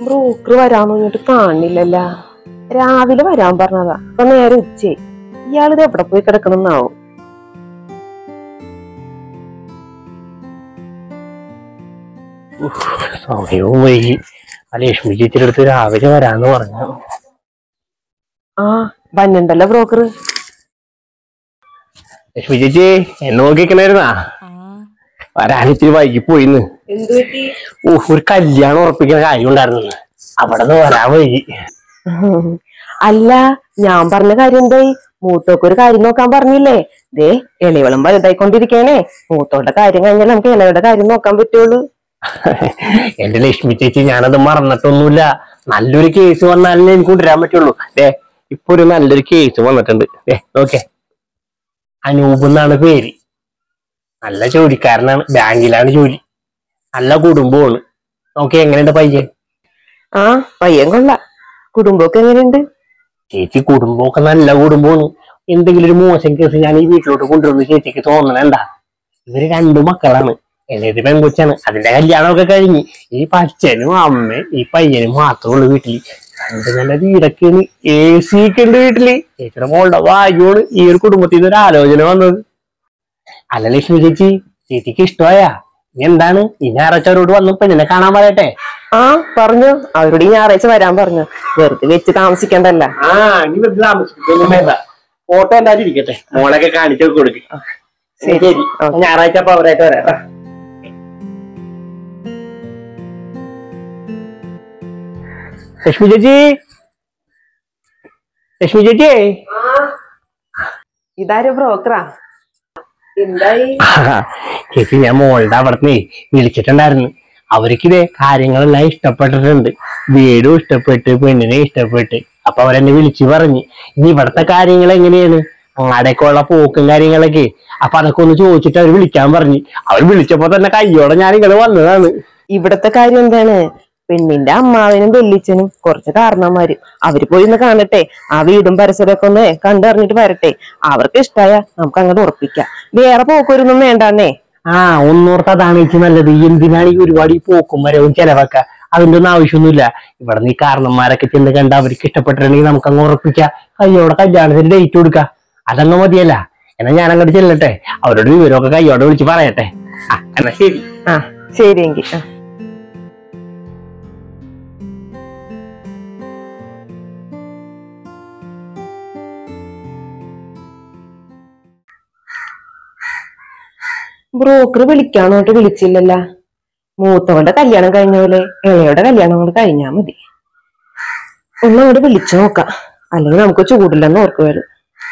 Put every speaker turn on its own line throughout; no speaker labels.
Broker വരാൻ നോക്കിട്ട് കാണില്ലല്ല രാവിലെ വരാൻ പറഞ്ഞതാ അപ്പൊ നേരെ ഉച്ചയായി ഇയാളിത് എവിടെ പോയി കിടക്കണമെന്നാവും
സമയവും വൈകി ആ ലക്ഷ്മി ചേച്ചിയുടെ അടുത്ത് രാവിലെ വരാന്ന് പറഞ്ഞു
ആ വന്നുണ്ടല്ലോ ബ്രോക്കർ
ലക്ഷ്മി ചേച്ചി എന്നെ നോക്കിക്കണായിരുന്നാ വരാൻ ഇത്തിരി വൈകി പോയിന്ന്
എന്ത് പറ്റി
ഊഹ് ഒരു കല്യാണം ഉറപ്പിക്കുന്ന കാര്യം ഉണ്ടായിരുന്നു അവിടെ നിന്ന് വരാൻ വൈകി
അല്ല ഞാൻ പറഞ്ഞ കാര്യം എന്തായി മൂത്തോക്ക് ഒരു കാര്യം നോക്കാൻ പറഞ്ഞില്ലേ ദേ ഇളയവളും വലുതായിക്കൊണ്ടിരിക്കണേ മൂത്തോളുടെ കാര്യം കഴിഞ്ഞാൽ നമുക്ക് ഇളയുടെ കാര്യം നോക്കാൻ പറ്റുള്ളൂ
എന്റെ ലക്ഷ്മി ചേച്ചി ഞാനത് മറന്നിട്ടൊന്നുമില്ല നല്ലൊരു കേസ് വന്നാലേ എനിക്ക് കൊണ്ടുവരാൻ പറ്റുള്ളൂ ദേ ഇപ്പൊ ഒരു നല്ലൊരു കേസ് വന്നിട്ടുണ്ട് ദേ നോക്കേ അനൂപ് എന്നാണ് പേര് നല്ല ജോലിക്കാരനാണ് ബാങ്കിലാണ് ജോലി നല്ല കുടുംബമാണ് നോക്കി എങ്ങനെയുണ്ട് പയ്യൻ
ആ പയ്യൻ കൊള്ളാം കുടുംബമൊക്കെ എങ്ങനെയുണ്ട്
ചേച്ചി കുടുംബമൊക്കെ നല്ല കുടുംബമാണ് എന്തെങ്കിലും ഒരു മോശം കേസ് ഞാൻ ഈ വീട്ടിലോട്ട് കൊണ്ടുവന്ന് ചേച്ചിക്ക് തോന്നണ എന്താ ഇവര് രണ്ടു മക്കളാണ് എന്നത് പെൺകൊച്ചാണ് അതിന്റെ കല്യാണമൊക്കെ കഴിഞ്ഞ് ഈ പച്ചനും അമ്മയും ഈ പയ്യനും മാത്രമേ ഉള്ളൂ വീട്ടില് രണ്ട് നല്ല വീടൊക്കെയാണ് എ സി ഒക്കെ ഉണ്ട് വീട്ടില് ചേച്ചിയുടെ മോളുടെ ഭാഗ്യമാണ് ഈ ഒരു കുടുംബത്തിൽ നിന്ന് ഒരു ആലോചന വന്നത് അല്ല ലക്ഷ്മി ചേച്ചി ചേച്ചിക്ക് ഇഷ്ടമായാ ഇനി എന്താണ് ഈ ഞായറാഴ്ച അവരോട് വന്ന് പെണ്ണിനെ കാണാൻ പറയട്ടെ
ആ പറഞ്ഞു അവരോട് ഈ ഞായറാഴ്ച വരാൻ പറഞ്ഞു വെറുതെ വെച്ച് താമസിക്കണ്ടല്ല
ആ ഇനി വെറുതെ താമസിക്കൊന്നും വേണ്ട ഫോട്ടോ എന്തായാലും ഇരിക്കട്ടെ മോളൊക്കെ കാണിച്ചു കൊടുക്ക്
ശരി.
ശരി
ഓക്കേ.
ഞായറാഴ്ച അപ്പൊ അവരായിട്ട് വരാം ആ. ലക്ഷ്മി ചേച്ചി ലക്ഷ്മി ചേച്ചി
ഇതാര് ബ്രോക്കറാ എന്തായി
ചേച്ചി ഞാൻ മോളുടെ അവിടുന്ന് വിളിച്ചിട്ടുണ്ടായിരുന്നു അവർക്കിതേ കാര്യങ്ങളെല്ലാം ഇഷ്ടപ്പെട്ടിട്ടുണ്ട് വീടും ഇഷ്ടപ്പെട്ട് പെണ്ണിനെ ഇഷ്ടപ്പെട്ട് അപ്പൊ അവരെന്നെ വിളിച്ചു പറഞ്ഞു ഇനി ഇവിടുത്തെ കാര്യങ്ങൾ എങ്ങനെയാണ് അങ്ങാടേക്ക് ഉള്ള പോക്കും കാര്യങ്ങളൊക്കെ അപ്പൊ അതൊക്കെ ഒന്ന് ചോദിച്ചിട്ട് അവർ വിളിക്കാൻ പറഞ്ഞു അവർ വിളിച്ചപ്പോ തന്നെ കയ്യോടെ ഞാൻ ഇങ്ങനെ വന്നതാണ്
ഇവിടത്തെ കാര്യം എന്താണ് പെണ്ണിന്റെ അമ്മാവനും വെല്ലിച്ചനും കുറച്ച് കാരണന്മാര് അവര് പോയി ഒന്ന് കാണട്ടെ ആ വീടും പരിസരമൊക്കെ ഒന്ന് കണ്ടറിഞ്ഞിട്ട് വരട്ടെ അവർക്ക് ഇഷ്ടായ നമുക്ക് അങ്ങോട്ട് ഉറപ്പിക്കാം വേറെ പോക്കൊരുന്നും വേണ്ടാന്നേ
ആ ഒന്നോർത്ത് അതാണ് എനിക്ക് നല്ലത് എന്തിനാണ് ഈ ഒരുപാട് ഈ പോക്കും വരവും ചെലവൊക്കെ അതിന്റെ ഒന്നും ആവശ്യമൊന്നുമില്ല ഇവിടെ നീ കാരണന്മാരൊക്കെ ചെന്ന് കണ്ട് അവർക്ക് ഇഷ്ടപ്പെട്ടിട്ടുണ്ടെങ്കിൽ നമുക്ക് അങ്ങ് ഉറപ്പിക്കാം കയ്യോടെ കല്യാണത്തിന് ഡേറ്റ് കൊടുക്കാം അതങ്ങ് മതിയല്ല എന്നാ ഞാൻ അങ്ങോട്ട് ചെല്ലട്ടെ അവരോട് വിവരമൊക്കെ കയ്യോടെ വിളിച്ച് പറയട്ടെ ആ എന്നാ ശരി
ആ ശരിയെങ്കിൽ ആ ബ്രോക്കർ വിളിക്കാണോട്ട് വിളിച്ചില്ലല്ല മൂത്തവളുടെ കല്യാണം കഴിഞ്ഞ പോലെ ഇളയുടെ കല്യാണം കൊണ്ട് കഴിഞ്ഞാ മതി ഒന്ന് അങ്ങോട്ട് വിളിച്ചു നോക്കാം അല്ലെങ്കിൽ നമുക്ക് ചൂടില്ലെന്ന് ഓർക്കുവരും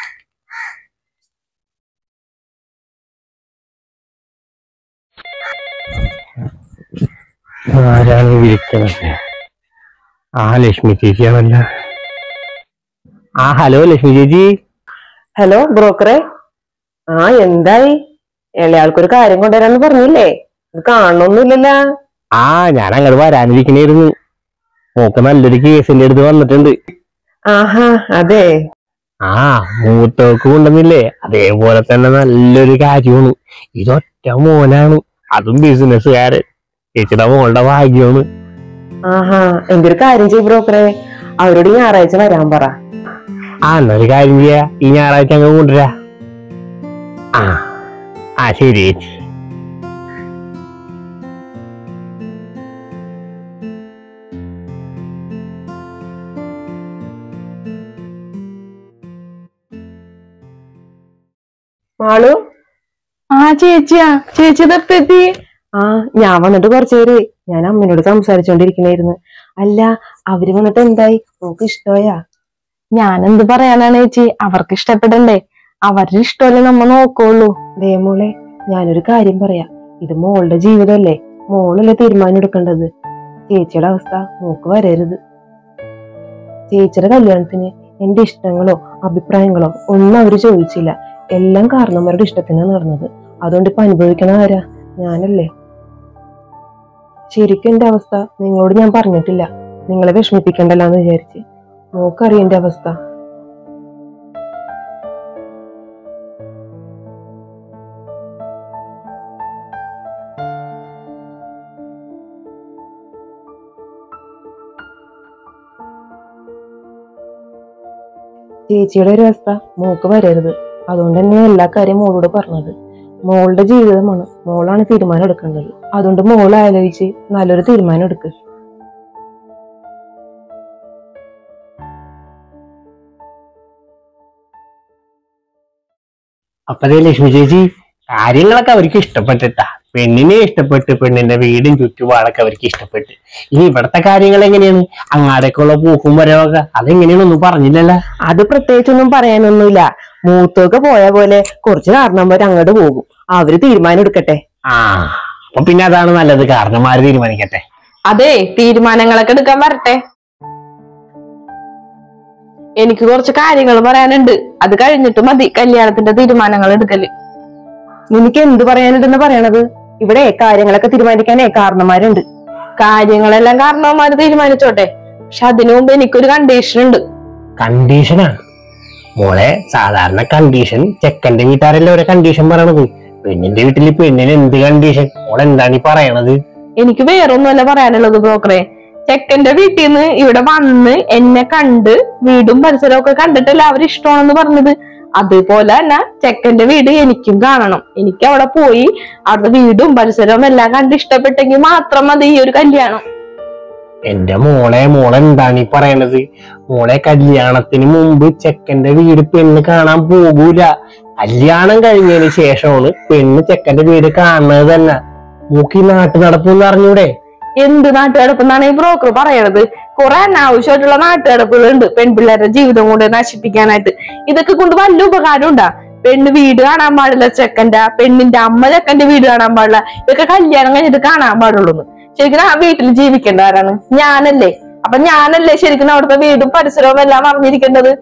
ആരാണ് വിളിക്കുന്നത് ആ ലക്ഷ്മി ചേച്ചിയാണല്ല ആ ഹലോ ലക്ഷ്മി ചേച്ചി
ഹലോ ബ്രോക്കറെ ആ എന്തായി ഇളയാൾക്കൊരു കാര്യം കൊണ്ടുവരാന്ന് പറഞ്ഞില്ലേ ഇത് കാണണമൊന്നുമില്ലല്ലോ
ആ ഞാൻ അങ്ങോട്ട് വരാനിരിക്കണായിരുന്നു മോക്ക് നല്ലൊരു കേസിന്റെ അടുത്ത് വന്നിട്ടുണ്ട്
ആഹാ അതെ
ആ മൂത്തോക്ക് കൊണ്ടുവന്നില്ലേ അതേപോലെ തന്നെ നല്ലൊരു കാര്യമാണ് ഇതൊറ്റ മോനാണ് അതും ബിസിനസ്സുകാരൻ ചേച്ചിയുടെ മോളുടെ ഭാഗ്യമാണ്
ആഹാ എന്തൊരു കാര്യം ചെയ്യും ബ്രോക്കറെ അവരോട് ഈ ഞായറാഴ്ച വരാൻ പറ
ആ എന്നൊരു കാര്യം ചെയ്യാ ഈ ഞായറാഴ്ച അങ്ങ് കൊണ്ടുവരാ ആ ആ ശരി ചേച്ചി
മാളു
ആ ചേച്ചിയാ ചേച്ചി ഇതെപ്പെത്തി
ആ ഞാൻ വന്നിട്ട് കുറച്ചു പേര് ഞാൻ അമ്മയോട് സംസാരിച്ചോണ്ടിരിക്കണായിരുന്നു അല്ല അവര് വന്നിട്ട് എന്തായി നോക്ക് ഇഷ്ടമായാ
ഞാൻ എന്ത് പറയാനാണ് ചേച്ചി അവർക്ക് ഇഷ്ടപ്പെടണ്ടേ അവരുടെ ഇഷ്ടമല്ലേ നമ്മ നോക്കുള്ളൂ
ദേ മോളെ ഞാനൊരു കാര്യം പറയാം ഇത് മോളുടെ ജീവിതമല്ലേ മോളല്ലേ തീരുമാനം എടുക്കേണ്ടത് ചേച്ചിയുടെ അവസ്ഥ മോക്ക് വരരുത് ചേച്ചിയുടെ കല്യാണത്തിന് എന്റെ ഇഷ്ടങ്ങളോ അഭിപ്രായങ്ങളോ ഒന്നും അവര് ചോദിച്ചില്ല എല്ലാം കാരണന്മാരുടെ ഇഷ്ടത്തിനാണ് നടന്നത് അതുകൊണ്ട് ഇപ്പൊ അനുഭവിക്കണ ആരാ ഞാനല്ലേ ശരിക്കും എന്റെ അവസ്ഥ നിങ്ങളോട് ഞാൻ പറഞ്ഞിട്ടില്ല നിങ്ങളെ വിഷമിപ്പിക്കണ്ടല്ലോ എന്ന് വിചാരിച്ച് മോക്കറിയാം എന്റെ അവസ്ഥ ചേച്ചിയുടെ ഒരു അവസ്ഥ മോക്ക് വരരുത് അതുകൊണ്ട് തന്നെ എല്ലാ കാര്യം മോളോട് പറഞ്ഞത് മോളുടെ ജീവിതമാണ് മോളാണ് തീരുമാനം എടുക്കേണ്ടത് അതുകൊണ്ട് മോൾ ആലോചിച്ച് നല്ലൊരു തീരുമാനം എടുക്ക്
അപ്പതേ ലക്ഷ്മി ചേച്ചി കാര്യങ്ങളൊക്കെ അവർക്ക് ഇഷ്ടപ്പെട്ടിട്ടാ പെണ്ണിനെ ഇഷ്ടപ്പെട്ട് പെണ്ണിന്റെ വീടും ചുറ്റുപാടൊക്കെ അവർക്ക് ഇഷ്ടപ്പെട്ട് ഇനി ഇവിടത്തെ കാര്യങ്ങൾ എങ്ങനെയാണ് അങ്ങാടേക്കുള്ള പൂക്കും വരവൊക്കെ അതെങ്ങനെയാണെന്നൊന്നും പറഞ്ഞില്ലല്ലോ
അത് പ്രത്യേകിച്ചൊന്നും പറയാനൊന്നുമില്ല മൂത്തൊക്കെ പോയ പോലെ കുറച്ച് കാരണന്മാർ അങ്ങോട്ട് പോകും അവര് തീരുമാനം എടുക്കട്ടെ
ആ അപ്പൊ പിന്നെ അതാണ് നല്ലത് കാരണന്മാര് തീരുമാനിക്കട്ടെ
അതെ തീരുമാനങ്ങളൊക്കെ എടുക്കാൻ വരട്ടെ എനിക്ക് കുറച്ച് കാര്യങ്ങൾ പറയാനുണ്ട് അത് കഴിഞ്ഞിട്ട് മതി കല്യാണത്തിന്റെ തീരുമാനങ്ങൾ എടുക്കല്
നിനക്ക് എന്ത് പറയാനുണ്ടെന്ന് പറയണത് ഇവിടെ കാര്യങ്ങളൊക്കെ തീരുമാനിക്കാനേ കാരണന്മാരുണ്ട്
കാര്യങ്ങളെല്ലാം കാരണവന്മാര് തീരുമാനിച്ചോട്ടെ പക്ഷെ അതിനു മുമ്പ് എനിക്കൊരു കണ്ടീഷൻ ഉണ്ട്
കണ്ടീഷനാണ് മോളെ സാധാരണ കണ്ടീഷൻ ചെക്കന്റെ വീട്ടുകാരല്ലേ ഒരു കണ്ടീഷൻ പറയണത് പെണ്ണിന്റെ വീട്ടിൽ പെണ്ണിന് എന്ത് കണ്ടീഷൻ മോളെ എന്താണ് ഈ പറയണത്
എനിക്ക് വേറൊന്നുമല്ല പറയാനുള്ളത് ബ്രോക്കറെ ചെക്കന്റെ വീട്ടിൽ നിന്ന് ഇവിടെ വന്ന് എന്നെ കണ്ട് വീടും പരിസരവും ഒക്കെ കണ്ടിട്ടല്ല അവർ ഇഷ്ടമാണെന്ന് പറഞ്ഞത് അതുപോലെ തന്നെ ചെക്കന്റെ വീട് എനിക്കും കാണണം എനിക്ക് അവിടെ പോയി അവിടുത്തെ വീടും പരിസരവും എല്ലാം കണ്ട് ഇഷ്ടപ്പെട്ടെങ്കിൽ മാത്രം മതി ഈ ഒരു കല്യാണം
എന്റെ മോളെ മോളെ എന്താണ് ഈ പറയണത് മോളെ കല്യാണത്തിന് മുമ്പ് ചെക്കന്റെ വീട് പെണ്ണ് കാണാൻ പോകൂല കല്യാണം കഴിഞ്ഞതിന് ശേഷമാണ് പെണ്ണ് ചെക്കന്റെ വീട് കാണുന്നത് തന്നെ മൂക്കി നാട്ടു നടപ്പെന്ന് അറിഞ്ഞൂടെ
എന്ത് നാട്ടുകടപ്പെന്നാണ് ഈ ബ്രോക്കർ പറയണത് കുറെ അനാവശ്യമായിട്ടുള്ള നാട്ടുകടപ്പുകളുണ്ട് പെൺപിള്ളേരുടെ ജീവിതം കൊണ്ട് നശിപ്പിക്കാനായിട്ട് ഇതൊക്കെ കൊണ്ട് വല്ല ഉപകാരം ഉണ്ടാ പെണ്ണ് വീട് കാണാൻ പാടില്ല ചെക്കന്റെ പെണ്ണിന്റെ അമ്മ ചെക്കന്റെ വീട് കാണാൻ പാടില്ല ഇതൊക്കെ കല്യാണം കഴിഞ്ഞിട്ട് കാണാൻ പാടുള്ളൂ ശരിക്കും ആ വീട്ടിൽ ജീവിക്കേണ്ട ആരാണ് ഞാനല്ലേ അപ്പൊ ഞാനല്ലേ ശരിക്കും അവിടുത്തെ വീടും പരിസരവും എല്ലാം അറിഞ്ഞിരിക്കേണ്ടത്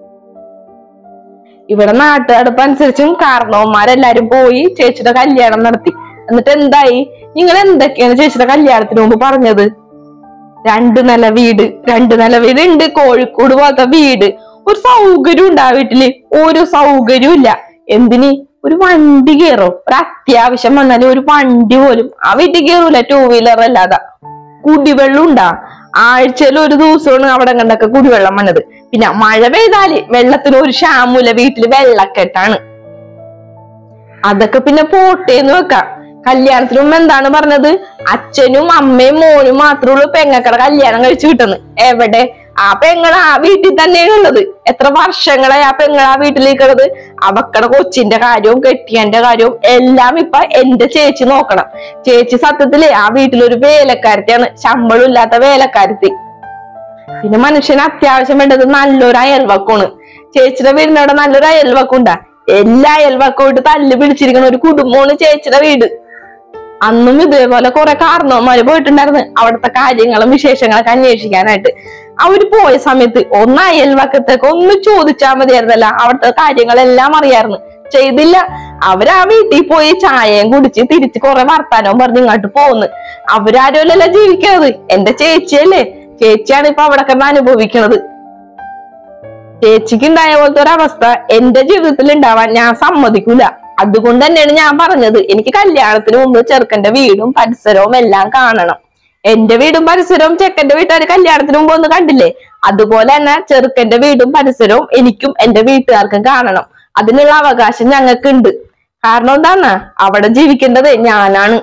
ഇവിടെ നാട്ടുകടപ്പ് അനുസരിച്ചും കാരണവന്മാരെല്ലാരും പോയി ചേച്ചിയുടെ കല്യാണം നടത്തി എന്നിട്ട് എന്തായി നിങ്ങൾ എന്തൊക്കെയാണ് ചേച്ചിയുടെ കല്യാണത്തിന് മുമ്പ് പറഞ്ഞത് രണ്ട് നില വീട് രണ്ട് നില വീട് ഉണ്ട് കോഴിക്കോട് പോലത്തെ വീട് ഒരു സൗകര്യം ഉണ്ട് ആ വീട്ടില് ഒരു സൗകര്യവും ഇല്ല എന്തിന് ഒരു വണ്ടി കയറോ ഒരു അത്യാവശ്യം വന്നാലും ഒരു വണ്ടി പോലും ആ വീട്ടിൽ കയറൂല ടൂ വീലർ അല്ലാതെ കുടിവെള്ളം ഉണ്ടാ ആഴ്ചയിൽ ഒരു ദിവസമാണ് അവിടെ കണ്ടൊക്കെ കുടിവെള്ളം വന്നത് പിന്നെ മഴ പെയ്താല് വെള്ളത്തിന് ഒരു ക്ഷാമൂല വീട്ടില് വെള്ളക്കെട്ടാണ് അതൊക്കെ പിന്നെ പോട്ടേന്ന് വെക്കാം കല്യാണത്തിന് മുമ്പ് എന്താണ് പറഞ്ഞത് അച്ഛനും അമ്മയും മോനും മാത്രമേ ഉള്ളൂ പെങ്ങക്കടെ കല്യാണം കഴിച്ചു കിട്ടുന്നത് എവിടെ ആ പെങ്ങൾ ആ വീട്ടിൽ തന്നെയാണ് ഉള്ളത് എത്ര വർഷങ്ങളായി ആ പെങ്ങൾ ആ വീട്ടിലേക്കുള്ളത് അവക്കടെ കൊച്ചിന്റെ കാര്യവും കെട്ടിയന്റെ കാര്യവും എല്ലാം ഇപ്പൊ എന്റെ ചേച്ചി നോക്കണം ചേച്ചി സത്യത്തില് ആ വീട്ടിലൊരു വേലക്കാരത്തിയാണ് ശമ്പളം ഇല്ലാത്ത വേലക്കാരത്തി പിന്നെ മനുഷ്യന് അത്യാവശ്യം വേണ്ടത് നല്ലൊരു അയൽവക്കമാണ് ചേച്ചിയുടെ വീടിന്റെ അവിടെ നല്ലൊരു അയൽവക്കുണ്ടാ എല്ലാ അയൽവക്കമായിട്ട് തല്ല് പിടിച്ചിരിക്കുന്ന ഒരു കുടുംബമാണ് ചേച്ചിയുടെ വീട് അന്നും ഇതേപോലെ കുറെ കാരണവന്മാര് പോയിട്ടുണ്ടായിരുന്നു അവിടുത്തെ കാര്യങ്ങളും വിശേഷങ്ങളൊക്കെ അന്വേഷിക്കാനായിട്ട് അവര് പോയ സമയത്ത് ഒന്ന് അയൽവക്കത്തേക്ക് ഒന്ന് ചോദിച്ചാൽ മതിയായിരുന്നല്ല അവിടുത്തെ കാര്യങ്ങളെല്ലാം അറിയായിരുന്നു ചെയ്തില്ല അവരാ വീട്ടിൽ പോയി ചായയും കുടിച്ച് തിരിച്ച് കുറെ വർത്താനവും പറഞ്ഞ് ഇങ്ങോട്ട് പോകുന്നു അവരാരുമല്ലല്ലോ ജീവിക്കുന്നത് എന്റെ ചേച്ചിയല്ലേ ചേച്ചിയാണ് ഇപ്പൊ അവിടെ കിടന്ന് അനുഭവിക്കുന്നത് ചേച്ചിക്ക് ഉണ്ടായ പോലത്തെ ഒരു അവസ്ഥ എന്റെ ജീവിതത്തിൽ ഉണ്ടാവാൻ ഞാൻ സമ്മതിക്കൂല അതുകൊണ്ട് തന്നെയാണ് ഞാൻ പറഞ്ഞത് എനിക്ക് കല്യാണത്തിന് മുമ്പ് ചെറുക്കന്റെ വീടും പരിസരവും എല്ലാം കാണണം എന്റെ വീടും പരിസരവും ചെക്കന്റെ വീട്ടുകാർ കല്യാണത്തിന് മുമ്പ് ഒന്ന് കണ്ടില്ലേ അതുപോലെ തന്നെ ചെറുക്കന്റെ വീടും പരിസരവും എനിക്കും എന്റെ വീട്ടുകാർക്കും കാണണം അതിനുള്ള അവകാശം ഞങ്ങൾക്ക് ഉണ്ട് കാരണം എന്താണ് അവിടെ ജീവിക്കേണ്ടത് ഞാനാണ്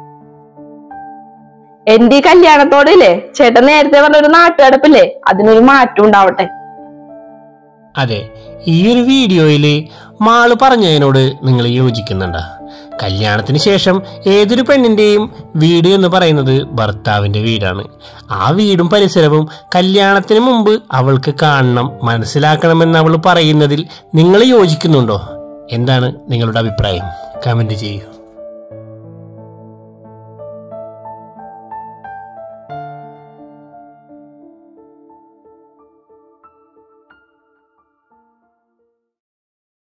എന്റെ ഈ കല്യാണത്തോടില്ലേ ചേട്ടൻ നേരത്തെ പറഞ്ഞ ഒരു നാട്ടുകടപ്പില്ലേ അതിനൊരു മാറ്റം ഉണ്ടാവട്ടെ
അതെ ഈ ഒരു വീഡിയോയില് മാള് പറഞ്ഞതിനോട് നിങ്ങൾ യോജിക്കുന്നുണ്ട കല്യാണത്തിന് ശേഷം ഏതൊരു പെണ്ണിന്റെയും വീട് എന്ന് പറയുന്നത് ഭർത്താവിന്റെ വീടാണ് ആ വീടും പരിസരവും കല്യാണത്തിന് മുമ്പ് അവൾക്ക് കാണണം മനസ്സിലാക്കണമെന്ന് അവൾ പറയുന്നതിൽ നിങ്ങൾ യോജിക്കുന്നുണ്ടോ എന്താണ് നിങ്ങളുടെ അഭിപ്രായം കമന്റ് ചെയ്യൂ